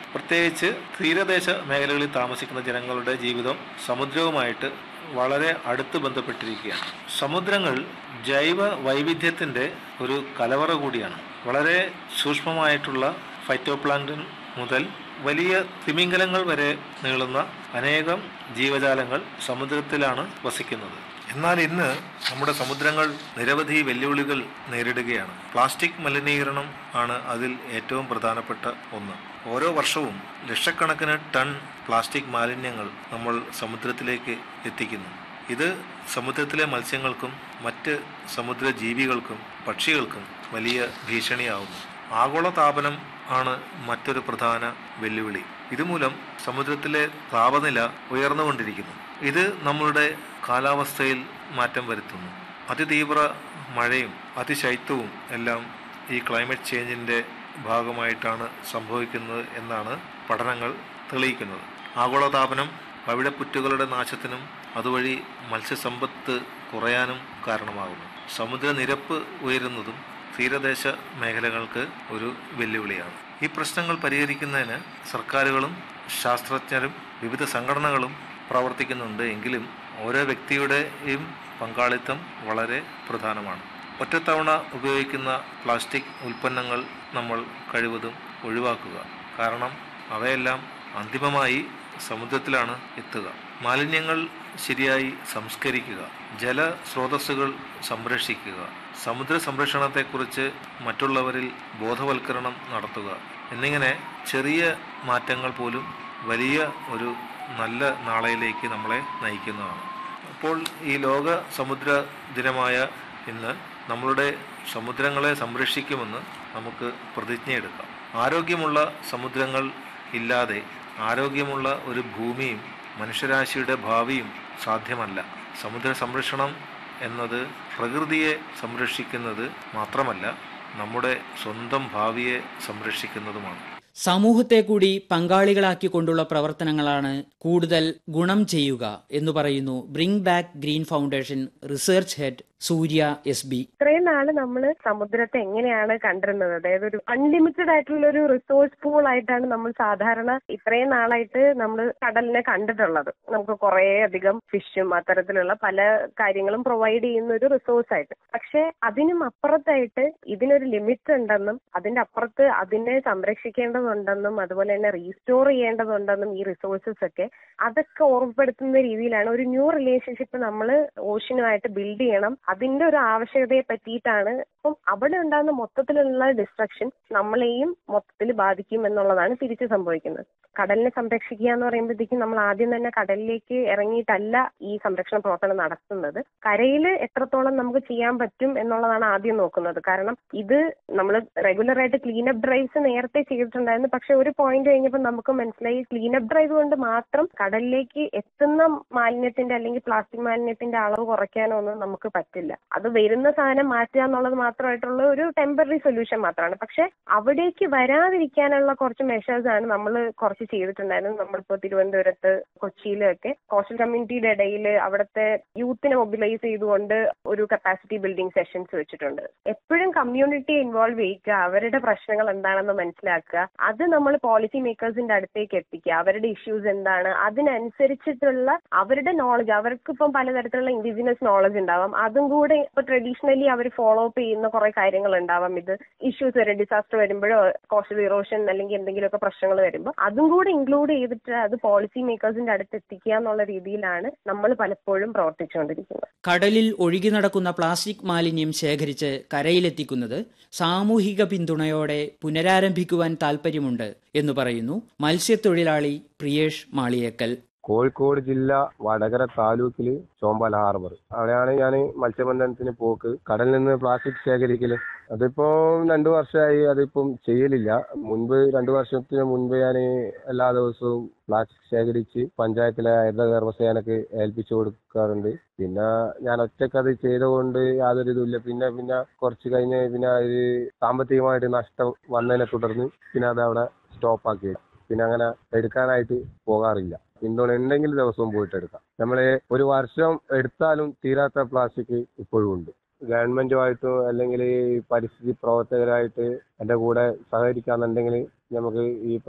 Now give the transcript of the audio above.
പ്രത്യേകിച്ച് തീരദേശ മേഖലകളിൽ താമസിക്കുന്ന ജനങ്ങളുടെ ജീവിതം സമുദ്രവുമായിട്ട് വളരെ അടുത്ത് ബന്ധപ്പെട്ടിരിക്കുകയാണ് സമുദ്രങ്ങൾ ജൈവ വൈവിധ്യത്തിൻ്റെ ഒരു കലവറ കൂടിയാണ് വളരെ സൂക്ഷ്മമായിട്ടുള്ള ഫൈറ്റോപ്ലാങ്ക്ടൺ മുതൽ വലിയ തിമിംഗലങ്ങൾ വരെ നീളുന്ന അനേകം ജീവജാലങ്ങൾ സമുദ്രത്തിലാണ് വസിക്കുന്നത് എന്നാൽ ഇന്ന് നമ്മുടെ സമുദ്രങ്ങൾ നിരവധി വെല്ലുവിളികൾ നേരിടുകയാണ് പ്ലാസ്റ്റിക് മലിനീകരണം ആണ് അതിൽ ഏറ്റവും പ്രധാനപ്പെട്ട ഒന്ന് ഓരോ വർഷവും ലക്ഷക്കണക്കിന് ടൺ പ്ലാസ്റ്റിക് മാലിന്യങ്ങൾ നമ്മൾ സമുദ്രത്തിലേക്ക് എത്തിക്കുന്നു ഇത് സമുദ്രത്തിലെ മത്സ്യങ്ങൾക്കും മറ്റ് സമുദ്ര ജീവികൾക്കും പക്ഷികൾക്കും വലിയ ഭീഷണിയാവുന്നു ആഗോളതാപനം ആണ് മറ്റൊരു പ്രധാന വെല്ലുവിളി ഇതുമൂലം സമുദ്രത്തിലെ താപനില ഉയർന്നുകൊണ്ടിരിക്കുന്നു ഇത് നമ്മളുടെ കാലാവസ്ഥയിൽ മാറ്റം വരുത്തുന്നു അതിതീവ്ര മഴയും അതിശൈത്യവും എല്ലാം ഈ ക്ലൈമറ്റ് ചേഞ്ചിൻ്റെ ഭാഗമായിട്ടാണ് സംഭവിക്കുന്നത് എന്നാണ് പഠനങ്ങൾ തെളിയിക്കുന്നത് ആഗോളതാപനം പവിഴപ്പുറ്റുകളുടെ നാശത്തിനും അതുവഴി മത്സ്യസമ്പത്ത് കുറയാനും കാരണമാകുന്നു സമുദ്രനിരപ്പ് ഉയരുന്നതും തീരദേശ മേഖലകൾക്ക് ഒരു വെല്ലുവിളിയാണ് ഈ പ്രശ്നങ്ങൾ പരിഹരിക്കുന്നതിന് സർക്കാരുകളും ശാസ്ത്രജ്ഞരും വിവിധ സംഘടനകളും പ്രവർത്തിക്കുന്നുണ്ട് എങ്കിലും ഓരോ വ്യക്തിയുടെയും പങ്കാളിത്തം വളരെ പ്രധാനമാണ് ഒറ്റത്തവണ ഉപയോഗിക്കുന്ന പ്ലാസ്റ്റിക് ഉൽപ്പന്നങ്ങൾ നമ്മൾ കഴിവതും ഒഴിവാക്കുക കാരണം അവയെല്ലാം അന്തിമമായി സമുദ്രത്തിലാണ് എത്തുക മാലിന്യങ്ങൾ ശരിയായി സംസ്കരിക്കുക ജല സ്രോതസ്സുകൾ സംരക്ഷിക്കുക സമുദ്ര സംരക്ഷണത്തെക്കുറിച്ച് മറ്റുള്ളവരിൽ ബോധവൽക്കരണം നടത്തുക എന്നിങ്ങനെ ചെറിയ മാറ്റങ്ങൾ പോലും വലിയ ഒരു നല്ല നാളെയിലേക്ക് നമ്മളെ നയിക്കുന്നതാണ് അപ്പോൾ ഈ ലോക സമുദ്ര ദിനമായ ഇന്ന് നമ്മളുടെ സമുദ്രങ്ങളെ സംരക്ഷിക്കുമെന്ന് നമുക്ക് പ്രതിജ്ഞയെടുക്കാം ആരോഗ്യമുള്ള സമുദ്രങ്ങൾ ഇല്ലാതെ ആരോഗ്യമുള്ള ഒരു ഭൂമിയും മനുഷ്യരാശിയുടെ ഭാവിയും സാധ്യമല്ല സമുദ്ര സംരക്ഷണം എന്നത് പ്രകൃതിയെ സംരക്ഷിക്കുന്നത് മാത്രമല്ല നമ്മുടെ സ്വന്തം ഭാവിയെ സംരക്ഷിക്കുന്നതുമാണ് സമൂഹത്തെ കൂടി പങ്കാളികളാക്കിക്കൊണ്ടുള്ള പ്രവർത്തനങ്ങളാണ് കൂടുതൽ ഗുണം ചെയ്യുക എന്ന് പറയുന്നു bring back green foundation research head Surya S B ഇത്രയും നാള് നമ്മൾ സമുദ്രത്തെ എങ്ങനെയാണ് കണ്ടിരുന്നത് അതായത് ഒരു അൺലിമിറ്റഡ് ആയിട്ടുള്ള ഒരു റിസോഴ്സ് പൂൾ ആയിട്ടാണ് നമ്മൾ സാധാരണ ഇത്രയും നാളായിട്ട് നമ്മൾ കടലിനെ കണ്ടിട്ടുള്ളത് നമുക്ക് കുറേ അധികം ഫിഷും അത്തരത്തിലുള്ള പല കാര്യങ്ങളും പ്രൊവൈഡ് ചെയ്യുന്ന ഒരു റിസോഴ്സ് ആയിട്ട് പക്ഷെ അതിനും അപ്പുറത്തായിട്ട് ഇതിനൊരു ലിമിറ്റ് ഉണ്ടെന്നും അതിന്റെ അപ്പുറത്ത് അതിനെ സംരക്ഷിക്കേണ്ടതുണ്ടെന്നും അതുപോലെ തന്നെ റീസ്റ്റോർ ചെയ്യേണ്ടതുണ്ടെന്നും ഈ റിസോഴ്സസ് ഒക്കെ അതൊക്കെ ഓർമ്മപ്പെടുത്തുന്ന രീതിയിലാണ് ഒരു ന്യൂ റിലേഷൻഷിപ്പ് നമ്മൾ ഓഷ്യനുമായിട്ട് ബിൽഡ് ചെയ്യണം അതിന്റെ ഒരു ആവശ്യകതയെ പറ്റിയിട്ടാണ് അപ്പം അവിടെ ഉണ്ടാകുന്ന മൊത്തത്തിലുള്ള ഡിസ്ട്രക്ഷൻ നമ്മളെയും മൊത്തത്തിൽ ബാധിക്കും എന്നുള്ളതാണ് തിരിച്ചു സംഭവിക്കുന്നത് കടലിനെ സംരക്ഷിക്കുക എന്ന് പറയുമ്പോഴത്തേക്കും നമ്മൾ ആദ്യം തന്നെ കടലിലേക്ക് ഇറങ്ങിയിട്ടല്ല ഈ സംരക്ഷണ പ്രവർത്തനം നടത്തുന്നത് കരയിൽ എത്രത്തോളം നമുക്ക് ചെയ്യാൻ പറ്റും എന്നുള്ളതാണ് ആദ്യം നോക്കുന്നത് കാരണം ഇത് നമ്മൾ റെഗുലർ ആയിട്ട് ക്ലീനപ്പ് ഡ്രൈവ്സ് നേരത്തെ ചെയ്തിട്ടുണ്ടായിരുന്നു പക്ഷെ ഒരു പോയിന്റ് കഴിഞ്ഞപ്പോൾ നമുക്ക് മനസ്സിലായി ക്ലീനപ്പ് ഡ്രൈവ് കൊണ്ട് മാത്രം കടലിലേക്ക് എത്തുന്ന മാലിന്യത്തിന്റെ അല്ലെങ്കിൽ പ്ലാസ്റ്റിക് മാലിന്യത്തിന്റെ അളവ് കുറയ്ക്കാനോ ഒന്നും നമുക്ക് പറ്റില്ല അത് വരുന്ന സാധനം മാറ്റുക എന്നുള്ളത് മാത്രമായിട്ടുള്ള ഒരു ടെമ്പററി സൊല്യൂഷൻ മാത്രമാണ് പക്ഷെ അവിടേക്ക് വരാതിരിക്കാനുള്ള കുറച്ച് മെഷേഴ്സ് ആണ് നമ്മൾ കുറച്ച് ചെയ്തിട്ടുണ്ടായിരുന്നത് നമ്മളിപ്പോ തിരുവനന്തപുരത്ത് കൊച്ചിയിലൊക്കെ കോസ്റ്റൽ കമ്മ്യൂണിറ്റിയുടെ ഇടയിൽ അവിടുത്തെ യൂത്തിനെ മൊബിലൈസ് ചെയ്തുകൊണ്ട് ഒരു കപ്പാസിറ്റി ബിൽഡിംഗ് സെഷൻസ് വെച്ചിട്ടുണ്ട് എപ്പോഴും കമ്മ്യൂണിറ്റി ഇൻവോൾവ് ചെയ്യിക്കുക അവരുടെ പ്രശ്നങ്ങൾ എന്താണെന്ന് മനസ്സിലാക്കുക അത് നമ്മൾ പോളിസി മേക്കേഴ്സിന്റെ അടുത്തേക്ക് എത്തിക്കുക അവരുടെ ഇഷ്യൂസ് എന്താണ് അതിനനുസരിച്ചിട്ടുള്ള അവരുടെ നോളജ് അവർക്ക് ഇപ്പം പലതരത്തിലുള്ള ഇൻഡിജിനസ് നോളജ് ഉണ്ടാവാം അതും കൂടെ ഇപ്പൊ ട്രഡീഷണലി അവർ ഫോളോ അപ്പ് ചെയ്യുന്ന കുറെ കാര്യങ്ങൾ ഉണ്ടാവാം ഇത് ഇഷ്യൂസ് വരും ഡിസാസ്റ്റർ വരുമ്പോഴോ കോസ്റ്റൽ ഇറോഷൻ അല്ലെങ്കിൽ എന്തെങ്കിലുമൊക്കെ പ്രശ്നങ്ങൾ വരുമ്പോൾ അതും കൂടെ ഇൻക്ലൂഡ് ചെയ്തിട്ട് അത് പോളിസി മേക്കേഴ്സിന്റെ അടുത്ത് എത്തിക്കുക എന്നുള്ള രീതിയിലാണ് നമ്മൾ പലപ്പോഴും പ്രവർത്തിച്ചുകൊണ്ടിരിക്കുന്നത് കടലിൽ ഒഴുകി നടക്കുന്ന പ്ലാസ്റ്റിക് മാലിന്യം ശേഖരിച്ച് കരയിലെത്തിക്കുന്നത് സാമൂഹിക പിന്തുണയോടെ പുനരാരംഭിക്കുവാൻ താൽപ്പര്യമുണ്ട് എന്ന് പറയുന്നു മത്സ്യത്തൊഴിലാളി പ്രിയേഷ് മാളിയേക്കൽ കോഴിക്കോട് ജില്ല വടകര താലൂക്കില് ചോമ്പാല ഹാർബർ അവിടെയാണ് ഞാൻ മത്സ്യബന്ധനത്തിന് പോക്ക് കടലിൽ നിന്ന് പ്ലാസ്റ്റിക് ശേഖരിക്കല് അതിപ്പോ രണ്ടു വർഷമായി അതിപ്പം ചെയ്യലില്ല മുൻപ് രണ്ടു വർഷത്തിന് മുൻപ് ഞാൻ എല്ലാ ദിവസവും പ്ലാസ്റ്റിക് ശേഖരിച്ച് പഞ്ചായത്തിലെ ഹരിത കർമ്മസേനക്ക് ഏൽപ്പിച്ചു കൊടുക്കാറുണ്ട് പിന്നെ ഞാൻ ഒറ്റയ്ക്ക് അത് ചെയ്തുകൊണ്ട് യാതൊരു ഇതുമില്ല പിന്നെ പിന്നെ കുറച്ച് കഴിഞ്ഞ് പിന്നെ ഒരു സാമ്പത്തികമായിട്ട് നഷ്ടം വന്നതിനെ തുടർന്ന് പിന്നെ അത് അവിടെ സ്റ്റോപ്പ് ആക്കി പിന്നെ അങ്ങനെ എടുക്കാനായിട്ട് പോകാറില്ല പിന്തുണ ഉണ്ടെങ്കിൽ ദിവസവും പോയിട്ട് എടുക്കാം നമ്മൾ ഒരു വർഷം എടുത്താലും തീരാത്ത പ്ലാസ്റ്റിക് ഇപ്പോഴും ഉണ്ട് ഗവൺമെന്റുമായിട്ടും അല്ലെങ്കിൽ ഈ പരിസ്ഥിതി പ്രവർത്തകരായിട്ട് എൻ്റെ കൂടെ സഹകരിക്കാന്നുണ്ടെങ്കിൽ നമുക്ക് ഈ